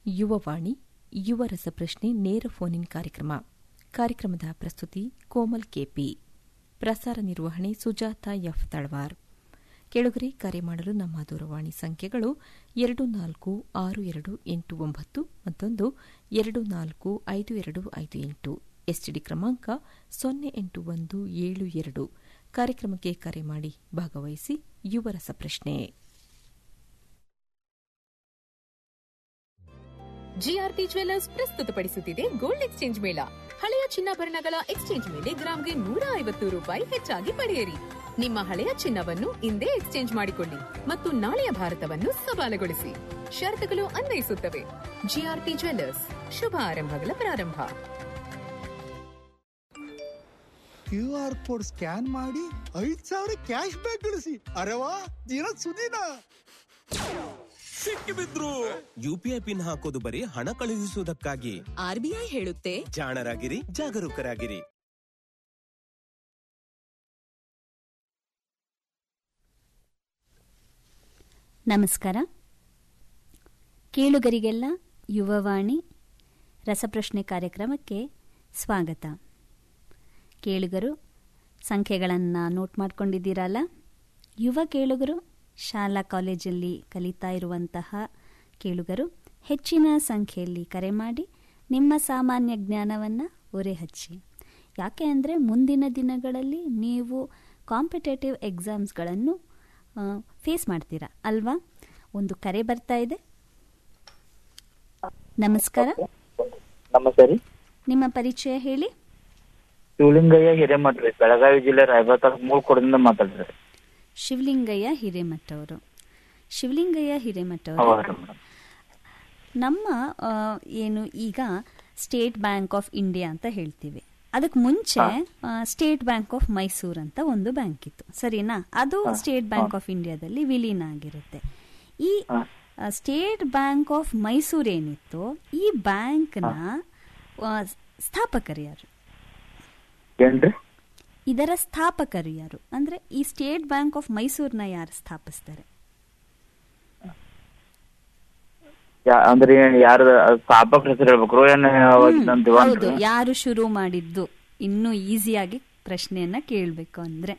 ಯುವವಾಣಿ ಯುವ ರಸಪ್ರಶ್ನೆ ನೇರ ಫೋನ್ ಇನ್ ಕಾರ್ಯಕ್ರಮ ಕಾರ್ಯಕ್ರಮದ ಪ್ರಸ್ತುತಿ ಕೋಮಲ್ ಕೆಪಿ ಪ್ರಸಾರ ನಿರ್ವಹಣೆ ಸುಜಾತ ಎಫ್ ತಳವಾರ್ ಕೆಳಗರೆ ಕರೆ ಮಾಡಲು ನಮ್ಮ ದೂರವಾಣಿ ಸಂಖ್ಯೆಗಳು ಎರಡು ನಾಲ್ಕು ಆರು ಎರಡು ಎಂಟು ಒಂಬತ್ತು ಮತ್ತೊಂದು ಎರಡು ನಾಲ್ಕು ಐದು ಎರಡು ಐದು ಎಂಟು ಎಸ್ಟಿಡಿ ಕ್ರಮಾಂಕ ಸೊನ್ನೆ ಎಂಟು ಒಂದು ಏಳು ಎರಡು ಕಾರ್ಯಕ್ರಮಕ್ಕೆ ಕರೆ ಮಾಡಿ ಭಾಗವಹಿಸಿ ಯುವ ರಸಪ್ರಶ್ನೆ ಜಿಆರ್ಟಿ ಜ್ವೆಲ್ಲರ್ಸ್ ಪ್ರಸ್ತುತಪಡಿಸುತ್ತಿದೆ ಗೋಲ್ಡ್ ಎಕ್ಸ್ಚೇಂಜ್ ಮೇಳ ಹಳೆಯ ಚಿನ್ನಾಭರಣಗಳ ಎಕ್ಸ್ಚೇಂಜ್ ಮೇಲೆ ಗ್ರಾಂಗೆ ನೂರ ಐವತ್ತು ರೂಪಾಯಿ ಹೆಚ್ಚಾಗಿ ಪಡೆಯಿರಿ ನಿಮ್ಮ ಹಳೆಯ ಚಿನ್ನವನ್ನು ಇಂದೇ ಎಕ್ಸ್ಚೇಂಜ್ ಮಾಡಿಕೊಳ್ಳಿ ಮತ್ತು ನಾಳೆಯ ಭಾರತವನ್ನು ಸವಾಲುಗೊಳಿಸಿ ಷರತ್ತುಗಳು ಅನ್ವಯಿಸುತ್ತವೆ ಜಿಆರ್ಟಿ ಜ್ವೆಲ್ಲರ್ಸ್ ಶುಭ ಆರಂಭಗಳ ಪ್ರಾರಂಭ ಕ್ಯೂ ಆರ್ ಕೋಡ್ ಸ್ಕ್ಯಾನ್ ಮಾಡಿ ಐದ್ ಸಾವಿರ ಕ್ಯಾಶ್ ಬ್ಯಾಕ್ ಗಳಿಸಿ ಅರೆವಾ ದಿನ ಸುದಿನ ಸಿಕ್ಕಿಬಿದ್ರು ಯುಪಿಐ ಪಿನ್ ಹಾಕೋದು ಬರೀ ಹಣ ಕಳುಹಿಸುವುದಕ್ಕಾಗಿ ಆರ್ಬಿಐ ಹೇಳುತ್ತೆ ಜಾಣರಾಗಿರಿ ಜಾಗರೂಕರಾಗಿರಿ ನಮಸ್ಕಾರ ಕೇಳುಗರಿಗೆಲ್ಲ ಯುವವಾಣಿ ರಸಪ್ರಶ್ನೆ ಕಾರ್ಯಕ್ರಮಕ್ಕೆ ಸ್ವಾಗತ ಕೇಳುಗರು ಸಂಖ್ಯೆಗಳನ್ನು ನೋಟ್ ಮಾಡ್ಕೊಂಡಿದ್ದೀರಲ್ಲ ಯುವ ಕೇಳುಗರು ಶಾಲಾ ಕಾಲೇಜಲ್ಲಿ ಕಲಿತಾ ಇರುವಂತಹ ಕೇಳುಗರು ಹೆಚ್ಚಿನ ಸಂಖ್ಯೆಯಲ್ಲಿ ಕರೆ ಮಾಡಿ ನಿಮ್ಮ ಸಾಮಾನ್ಯ ಜ್ಞಾನವನ್ನು ಹಚ್ಚಿ ಯಾಕೆ ಅಂದರೆ ಮುಂದಿನ ದಿನಗಳಲ್ಲಿ ನೀವು ಕಾಂಪಿಟೇಟಿವ್ ಎಕ್ಸಾಮ್ಸ್ಗಳನ್ನು ಫೇಸ್ ಮಾಡ್ತೀರಾ ಅಲ್ವಾ ಒಂದು ಕರೆ ಬರ್ತಾ ಇದೆ ನಮಸ್ಕಾರ ನಮಸ್ತೆ ರೀ ನಿಮ್ಮ ಪರಿಚಯ ಹೇಳಿ ಶಿವಲಿಂಗಯ್ಯ ಹಿರೇಮಠ ರೀ ಬೆಳಗಾವಿ ಜಿಲ್ಲೆ ರಾಯಬಾಗ ತಾಲೂಕು ಮೂಳ್ಕೋಡಿಂದ ಮಾತಾಡ್ರಿ ಶಿವಲಿಂಗಯ್ಯ ಹಿರೇಮಠ ಅವರು ಶಿವಲಿಂಗಯ್ಯ ಹಿರೇಮಠ ಅವರು ಹೌದ್ರಿ ಮೇಡಮ್ ನಮ್ಮ ಆ, ಏನು ಈಗ ಸ್ಟೇಟ್ ಬ್ಯಾಂಕ್ ಆಫ್ ಇಂಡಿಯಾ ಅಂತ ಹೇಳ್ತೀವಿ ಅದಕ್ಕೆ ಮುಂಚೆ ಆ, ಸ್ಟೇಟ್ ಬ್ಯಾಂಕ್ ಆಫ್ ಮೈಸೂರ್ ಅಂತ ಒಂದು ಬ್ಯಾಂಕ್ ಇತ್ತು ಸರಿನಾ ಅದು ಸ್ಟೇಟ್ ಬ್ಯಾಂಕ್ ಆಫ್ ಇಂಡಿಯಾದಲ್ಲಿ ವಿಲೀನ ಆಗಿರುತ್ತೆ ಈ ಹಾ. ಆ, ಸ್ಟೇಟ್ ಬ್ಯಾಂಕ್ ಆಫ್ ಮೈಸೂರ್ ಏನಿತ್ತು ಈ ಬ್ಯಾಂಕ್ನ ಆ, ಸ್ಥಾಪಕರು ಯಾರು ಏನ್ರಿ ಇದರ ಸ್ಥಾಪಕರು ಯಾರು ಅಂದ್ರೆ ಈ ಸ್ಟೇಟ್ ಬ್ಯಾಂಕ್ ಆಫ್ ಮೈಸೂರ್ನ ಯಾರು ಸ್ಥಾಪಿಸ್ತಾರೆ ಯಾ- ಅಂದ್ರೆ ಯಾರು ಸ್ಥಾಪಕ ಹೆಸರು ಹೇಳ್ಬೇಕ್ರು ಏನ್ ಹ್ಮ್, ದಿವಾನ್ ಹೌದು ಯಾರು ಶುರು ಮಾಡಿದ್ದು ಇನ್ನೂ ಈಸಿಯಾಗಿ ಪ್ರಶ್ನೆಯನ್ನ ಕೇಳಬೇಕು ಅಂದ್ರೆ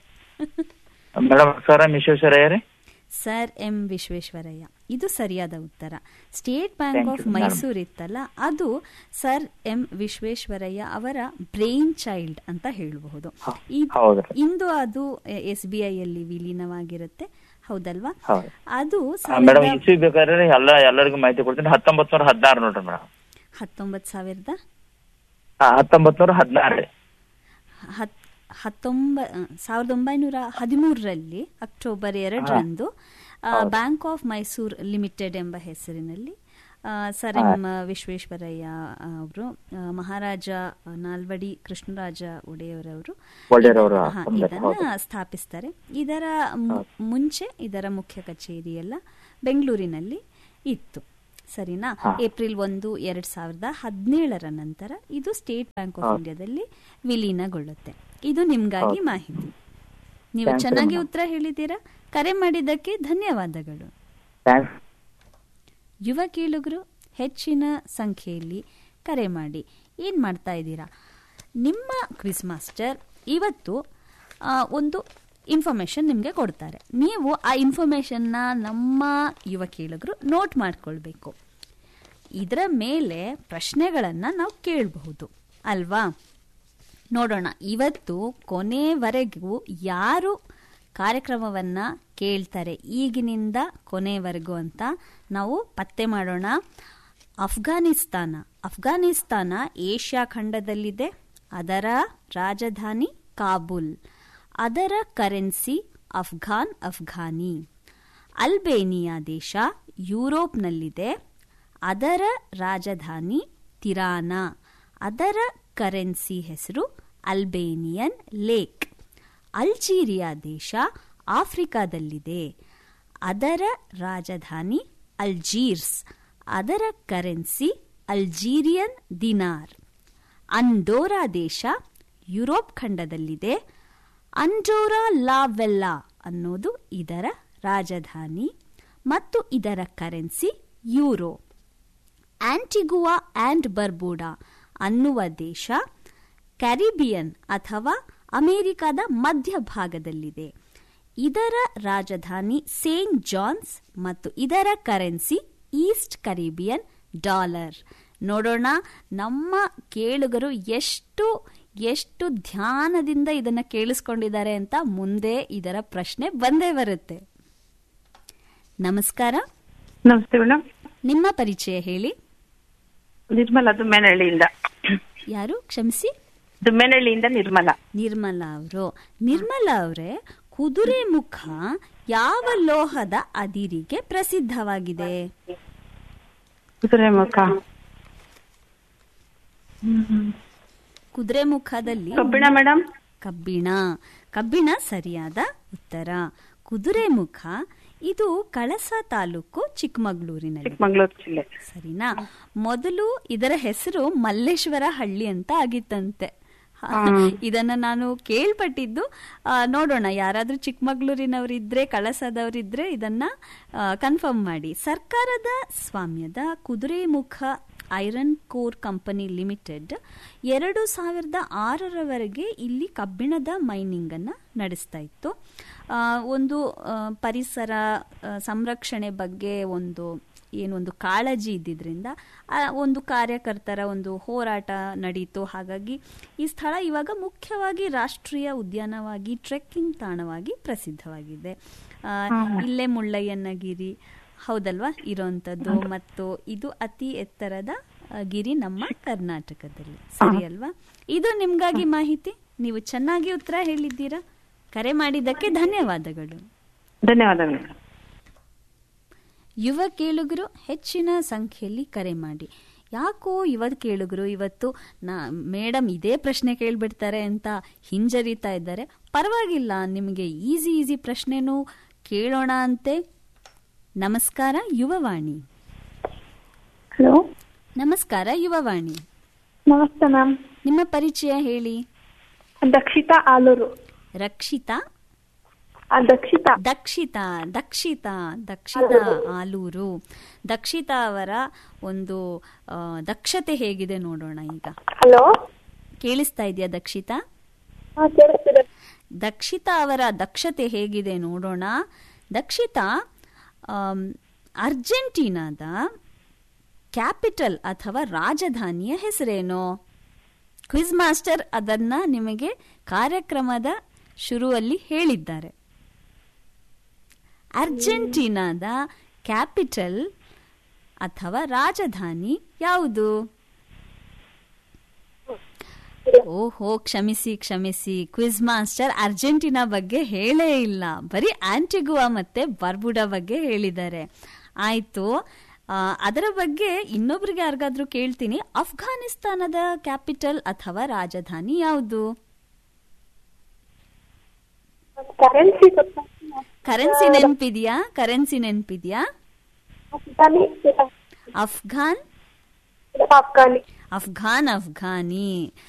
ಮೇಡಮ್ ಸರ್ ವಿಶ್ವೇಶ್ವರಯ್ಯ ರೀ ಸರ್ ಎಂ ವಿಶ್ವೇಶ್ವರಯ್ಯ ಇದು ಸರಿಯಾದ ಉತ್ತರ State Bank Thank of you, madam. Mysore ಇತ್ತಲ್ಲ ಅದು ಸರ್ ಎಂ ವಿಶ್ವೇಶ್ವರಯ್ಯ ಅವರ ಬ್ರೈನ್ ಚೈಲ್ಡ್ ಅಂತ ಹೇಳಬಹುದು ಹ, ಈ ಹೌದ್ರಿ. ಇಂದು ಅದು ಎಸ್ ಬಿ ಐ ಅಲ್ಲಿ ವಿಲೀನವಾಗಿರುತ್ತೆ ಹೌದಲ್ವಾ ಹೌದು. ಅದು ಮೇಡಮ್ ಸಾವಿರದ ಇಸ್ವಿ ಬೇಕಾದ್ರೆ ಎಲ್ಲ ಎಲ್ಲರಿಗೂ ಮಾಹಿತಿ ಕೊಡ್ತೀನಿ ಹತ್ತೊಂಬತ್ ನೂರ ಹದಿನಾರು ನೋಡ್ರಿ ಮೇಡಮ್ ಹತ್ತೊಂಬತ್ತು ಸಾವಿರದ ಹತ್ತೊಂಬತ್ ನೂರ ಹದಿನಾರು ರೀ ಹತ್ ಹತ್ತೊಂಬ ಆ, ಸಾವಿರದ ಒಂಬೈನೂರ ಹದಿಮೂರರಲ್ಲಿ ಅಕ್ಟೋಬರ್ ಎರಡರಂದು ಆ, ಬ್ಯಾಂಕ್ ಆಫ್ ಮೈಸೂರ್ ಲಿಮಿಟೆಡ್ ಎಂಬ ಹೆಸರಿನಲ್ಲಿ ಆ, ಸರ್ ಎಂ ವಿಶ್ವೇಶ್ವರಯ್ಯ ಅವರು ಮಹಾರಾಜ ನಾಲ್ವಡಿ ಕೃಷ್ಣರಾಜ ಒಡೆಯವರವರು ಒಡೆಯರವರು ಹಾ, ತಂದೆ, ಇದನ್ನ ಹೌದು. ಸ್ಥಾಪಿಸ್ತಾರೆ ಇದರ ಮು- ಮುಂಚೆ ಇದರ ಮುಖ್ಯ ಕಚೇರಿ ಎಲ್ಲ ಬೆಂಗಳೂರಿನಲ್ಲಿ ಇತ್ತು ಸರಿನಾ ಹಾ. ಏಪ್ರಿಲ್ ಒಂದು ಎರಡ್ ಸಾವಿರದ ಹದಿನೇಳರ ನಂತರ ಇದು ಸ್ಟೇಟ್ ಬ್ಯಾಂಕ್ ಆಫ್ ಹೌದು. ಇಂಡಿಯಾದಲ್ಲಿ ವಿಲೀನಗೊಳ್ಳುತ್ತೆ ಇದು ನಿಮ್ಗಾಗಿ ಹೌದು. ಮಾಹಿತಿ ನೀವು Thanks, ಚೆನ್ನಾಗಿ madam. ಉತ್ತರ ಹೇಳಿದ್ದೀರಾ ಕರೆ ಮಾಡಿದ್ದಕ್ಕೆ ಧನ್ಯವಾದಗಳು ಥ್ಯಾಂಕ್ಸ್ ಯುವ ಕೇಳುಗರು ಹೆಚ್ಚಿನ ಸಂಖ್ಯೆಯಲ್ಲಿ ಕರೆ ಮಾಡಿ ಏನು ಮಾಡ್ತಾ ಇದ್ದೀರಾ ನಿಮ್ಮ ಕ್ವಿಸ್ ಮಾಸ್ಟರ್ ಇವತ್ತು ಆ, ಒಂದು ಇನ್ಫಾರ್ಮೇಷನ್ ನಿಮಗೆ ಕೊಡ್ತಾರೆ ನೀವು ಆ ಇನ್ಫಾರ್ಮೇಷನ್ನ ನಮ್ಮ ಯುವ ಕೇಳುಗರು ನೋಟ್ ಮಾಡ್ಕೊಳ್ಬೇಕು ಇದರ ಮೇಲೆ ಪ್ರಶ್ನೆಗಳನ್ನು ನಾವು ಕೇಳಬಹುದು ಅಲ್ವಾ ನೋಡೋಣ ಇವತ್ತು ಕೊನೆವರೆಗೂ ಯಾರು ಕಾರ್ಯಕ್ರಮವನ್ನು ಕೇಳ್ತಾರೆ ಈಗಿನಿಂದ ಕೊನೆವರೆಗೂ ಅಂತ ನಾವು ಪತ್ತೆ ಮಾಡೋಣ ಅಫ್ಘಾನಿಸ್ತಾನ ಅಫ್ಘಾನಿಸ್ತಾನ ಏಷ್ಯಾ ಖಂಡದಲ್ಲಿದೆ ಅದರ ರಾಜಧಾನಿ ಕಾಬೂಲ್ ಅದರ ಕರೆನ್ಸಿ ಅಫ್ಘಾನ್ ಅಫ್ಘಾನಿ ಅಲ್ಬೇನಿಯಾ ದೇಶ ಯುರೋಪ್ನಲ್ಲಿದೆ ಅದರ ರಾಜಧಾನಿ ತಿರಾನಾ ಅದರ ಕರೆನ್ಸಿ ಹೆಸರು ಅಲ್ಬೇನಿಯನ್ ಲೇಕ್ ಅಲ್ಜೀರಿಯಾ ದೇಶ ಆಫ್ರಿಕಾದಲ್ಲಿದೆ ಅದರ ರಾಜಧಾನಿ ಅಲ್ಜೀರ್ಸ್ ಅದರ ಕರೆನ್ಸಿ ಅಲ್ಜೀರಿಯನ್ ದಿನಾರ್ ಅಂಡೋರಾ ದೇಶ ಯುರೋಪ್ ಖಂಡದಲ್ಲಿದೆ ಅಂಡೋರಾ ಲಾವೆಲ್ಲಾ ಅನ್ನೋದು ಇದರ ರಾಜಧಾನಿ ಮತ್ತು ಇದರ currency euro Antigua and Barbuda ಅನ್ನುವ ದೇಶ ಕ್ಯಾರಿಬಿಯನ್ ಅಥವಾ ಅಮೆರಿಕದ ಮಧ್ಯಭಾಗದಲ್ಲಿದೆ ಇದರ ರಾಜಧಾನಿ ಸೇಂಟ್ ಜಾನ್ಸ್ ಮತ್ತು ಇದರ ಕರೆನ್ಸಿ ಈಸ್ಟ್ ಕರೀಬಿಯನ್ ಡಾಲರ್ ನೋಡೋಣ ನಮ್ಮ ಕೇಳುಗರು ಎಷ್ಟು ಎಷ್ಟು ಧ್ಯಾನದಿಂದ ಇದನ್ನ ಕೇಳಿಸ್ಕೊಂಡಿದ್ದಾರೆ ಅಂತ ಮುಂದೆ ಇದರ ಪ್ರಶ್ನೆ ಬಂದೇ ಬರುತ್ತೆ ನಮಸ್ಕಾರ ನಮಸ್ತೆ ಮೇಡಮ್ ನಿಮ್ಮ ಪರಿಚಯ ಹೇಳಿ ನಿರ್ಮಲಾ ದುಮ್ಮೇನಹಳ್ಳಿಯಿಂದ ಯಾರು ಕ್ಷಮಿಸಿ ದುಮ್ಮೇನಹಳ್ಳಿಯಿಂದ ನಿರ್ಮಲಾ ನಿರ್ಮಲಾ ಅವರು ನಿರ್ಮಲಾ ಅವರೇ ಕುದುರೆ ಮುಖ ಯಾವ ಲೋಹದ ಅದಿರಿಗೆ ಪ್ರಸಿದ್ಧವಾಗಿದೆ ಕುದುರೆ ಮುಖ ಕುದುರೆ ಮುಖದಲ್ಲಿ ಕಬ್ಬಿಣ ಮೇಡಮ್ ಕಬ್ಬಿಣ ಕಬ್ಬಿಣ ಸರಿಯಾದ ಉತ್ತರ ಕುದುರೆ ಮುಖ ಇದು ಕಳಸ ತಾಲೂಕು ಚಿಕ್ಕಮಗಳೂರಿನಲ್ಲಿ ಚಿಕ್ಕಮಂಗ್ಳೂರು ಜಿಲ್ಲೆ ಸರಿನಾ ಮೊದಲು ಇದರ ಹೆಸರು ಮಲ್ಲೇಶ್ವರ ಹಳ್ಳಿ ಅಂತ ಆಗಿತ್ತಂತೆ ಹ, ಇದನ್ನ ನಾನು ಕೇಳ್ಪಟ್ಟಿದ್ದು ಆ, ನೋಡೋಣ ಯಾರಾದ್ರೂ ಚಿಕ್ಕಮಗಳೂರಿನವರಿದ್ರೆ ಕಳಸದವರಿದ್ರೆ ಇದನ್ನ ಕನ್ಫರ್ಮ್ ಮಾಡಿ ಸರ್ಕಾರದ ಸ್ವಾಮ್ಯದ Kudremukh iron ore company limited ಎರಡು ಸಾವಿರದ ಆರರವರೆಗೆ ಇಲ್ಲಿ ಕಬ್ಬಿಣದ ಮೈನಿಂಗ್ ಅನ್ನ ನಡೆಸ್ತಾ ಇತ್ತು ಆ, ಒಂದು ಆ, ಪರಿಸರ ಆ, ಸಂರಕ್ಷಣೆ ಬಗ್ಗೆ ಒಂದು ಏನೊಂದು ಕಾಳಜಿ ಇದ್ದಿದ್ರಿಂದ ಆ ಒಂದು ಕಾರ್ಯಕರ್ತರ ಒಂದು ಹೋರಾಟ ನಡೀತು ಹಾಗಾಗಿ ಈ ಸ್ಥಳ ಇವಾಗ ಮುಖ್ಯವಾಗಿ ರಾಷ್ಟ್ರೀಯ ಉದ್ಯಾನವಾಗಿ ಟ್ರೆಕ್ಕಿಂಗ್ ತಾಣವಾಗಿ ಪ್ರಸಿದ್ಧವಾಗಿದೆ ಆ, ಇಲ್ಲೇ ಮುಳ್ಳಯ್ಯನಗಿರಿ ಹೌದಲ್ವಾ ಇರೋಂಥದ್ದು ಮತ್ತು ಇದು ಅತಿ ಎತ್ತರದ ಆ, ಗಿರಿ ನಮ್ಮ ಕರ್ನಾಟಕದಲ್ಲಿ ಸರಿ ಅಲ್ವಾ ಇದು ನಿಮ್ಗಾಗಿ ಮಾಹಿತಿ ನೀವು ಚೆನ್ನಾಗಿ ಉತ್ತರ ಹೇಳಿದ್ದೀರಾ ಕರೆ ಮಾಡಿದ್ದಕ್ಕೆ ಧನ್ಯವಾದಗಳು ಧನ್ಯವಾದಗಳು ಮೇಡಮ್ ಯುವ ಕೇಳುಗರು ಹೆಚ್ಚಿನ ಸಂಖ್ಯೆಯಲ್ಲಿ ಕರೆ ಮಾಡಿ ಯಾಕೋ ಯುವ ಕೇಳುಗರು ಇವತ್ತು ನಾ ಮೇಡಮ್ ಇದೇ ಪ್ರಶ್ನೆ ಕೇಳ್ಬಿಡ್ತಾರೆ ಅಂತ ಹಿಂಜರಿತಾ ಇದ್ದಾರೆ ಪರವಾಗಿಲ್ಲ ನಿಮಗೆ ಈಸಿ ಈಸಿ ಪ್ರಶ್ನೆನೂ ಕೇಳೋಣ ಅಂತೆ ನಮಸ್ಕಾರ ಯುವವಾಣಿ ಹಲೋ ನಮಸ್ಕಾರ ಯುವವಾಣಿ ನಮಸ್ತೆ ಮ್ಯಾಮ್ ನಿಮ್ಮ ಪರಿಚಯ ಹೇಳಿ ದಕ್ಷಿತಾ ಆಲೂರು ರಕ್ಷಿತಾ ಆ, ದಕ್ಷಿತಾ ದಕ್ಷಿತಾ ದಕ್ಷಿತಾ ದಕ್ಷಿತಾ ಆಲೂರು ದಕ್ಷಿತಾ ಅವರ ಒಂದು ಆ, ದಕ್ಷತೆ ಹೇಗಿದೆ ನೋಡೋಣ ಈಗ ಹಲೋ ಕೇಳಿಸ್ತಾ ಇದೆಯಾ ದಕ್ಷಿತಾ ಹಾ ಕೇಳಿಸ್ತಿದೆ ದಕ್ಷಿತಾ ಅವರ ದಕ್ಷತೆ ಹೇಗಿದೆ ನೋಡೋಣ ದಕ್ಷಿತಾ ಆಮ್, ಅರ್ಜೆಂಟೀನಾದ ಕ್ಯಾಪಿಟಲ್ ಅಥವಾ ರಾಜಧಾನಿಯ ಹೆಸರೇನು ಕ್ವಿಜ್ ಮಾಸ್ಟರ್ ಅದನ್ನ ನಿಮಗೆ ಕಾರ್ಯಕ್ರಮದ ಶುರುವಲ್ಲಿ ಹೇಳಿದ್ದಾರೆ ಅರ್ಜೆಂಟೀನಾದ ಕ್ಯಾಪಿಟಲ್ ಅಥವಾ ರಾಜಧಾನಿ ಯಾವುದು ಓಹೋ ಕ್ಷಮಿಸಿ ಕ್ಷಮಿಸಿ ಕ್ವಿಜ್ ಮಾಸ್ಟರ್ ಅರ್ಜೆಂಟಿನಾ ಬಗ್ಗೆ ಹೇಳೇ ಇಲ್ಲ ಬರೀ ಆಂಟಿಗುವಾ ಮತ್ತೆ ಬರ್ಬುಡಾ ಬಗ್ಗೆ ಹೇಳಿದ್ದಾರೆ ಆಯ್ತು ಆ, ಅದರ ಬಗ್ಗೆ ಇನ್ನೊಬ್ರಿಗೆ ಯಾರಿಗಾದ್ರೂ ಕೇಳ್ತೀನಿ ಅಫ್ಘಾನಿಸ್ತಾನದ ಕ್ಯಾಪಿಟಲ್ ಅಥವಾ ರಾಜಧಾನಿ ಯಾವುದು ಕರೆನ್ಸಿ ಕರೆನ್ಸಿ ನೆನ್ಪಿದ್ಯಾ ಕರೆನ್ಸಿ ನೆನ್ಪಿದ್ಯಾ ಅಫ್ಘಾನ್ ಅಫ್ಘಾನಿ ಅಫ್ಘಾನ್ ಅಫ್ಘಾನಿ